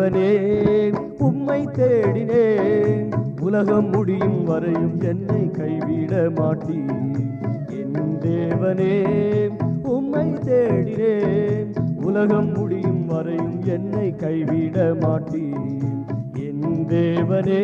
தேவனே உம்மை தேடினேன் உலகம் முடியும் வரையும் என்னை கைவிட மாட்டீர் என் தேவனே உம்மை தேடினேன் உலகம் முடியும் வரையும் என்னை கைவிட மாட்டீர் என் தேவனே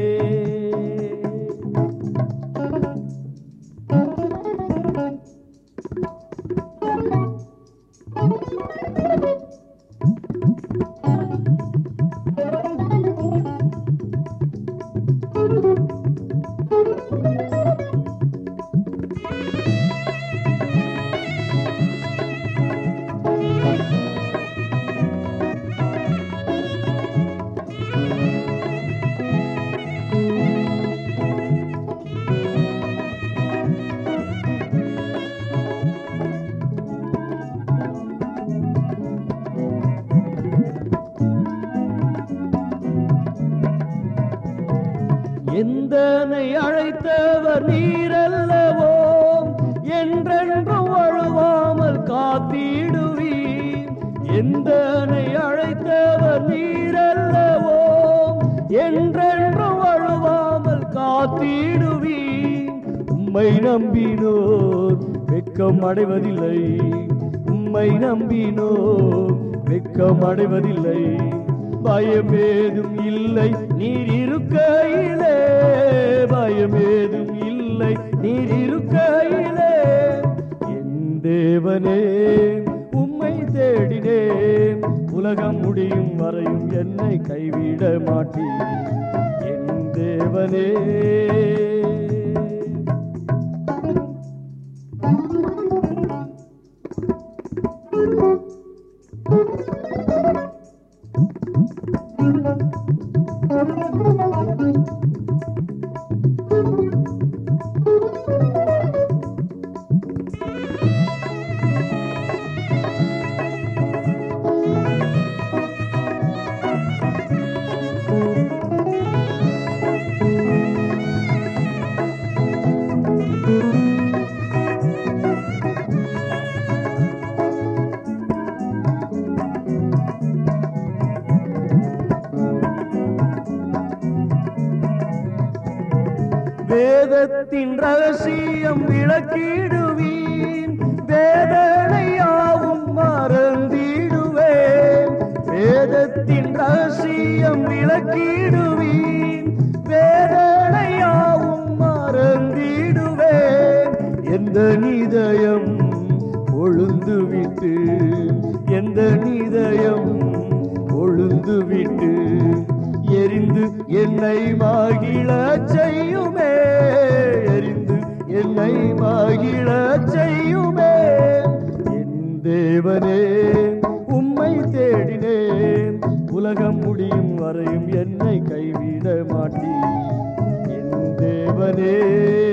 எந்தனை அழைத்தவர் நீரல்லவோ என்றென்றும் வழுவாமல் காத்திடுவீர் எந்தனை அழைத்தவர் நீரல்லவோ என்றென்றும் வழுவாமல் காத்திடுவீர் உம்மை நம்பினோர் வெட்கம் அடைவதில்லை உம்மை நம்பினோர் வெட்கம் அடைவதில்லை பயமேதும் இல்லை நீர் இருக்கையிலே பயமேதும் இல்லை நீர் இருக்கையிலே என் தேவனே உம்மை தேடினேன் உலகம் முடியும் வரையும் என்னை கைவிட மாட்டீர் என் தேவனே வேதத்தின் ரகசியம் விளக்கிடுவீன் வேதனையாவும் மறந்திடுவேன் வேதத்தின் ரகசியம் விளக்கிடுவீன் வேதனையாவும் மறந்திடுவேன் எந்த நிதயம் கொழுந்து விட்டு எந்த நிதயம் கொழுந்து விட்டு எரிந்து என்னை மகிழ செய்யுமே எரிந்து என்னை மகிழ செய்யுமே என் தேவனே உம்மை தேடினேன் உலகம் முடியும் வரையும் என்னை கைவிட மாட்டீர் என் தேவனே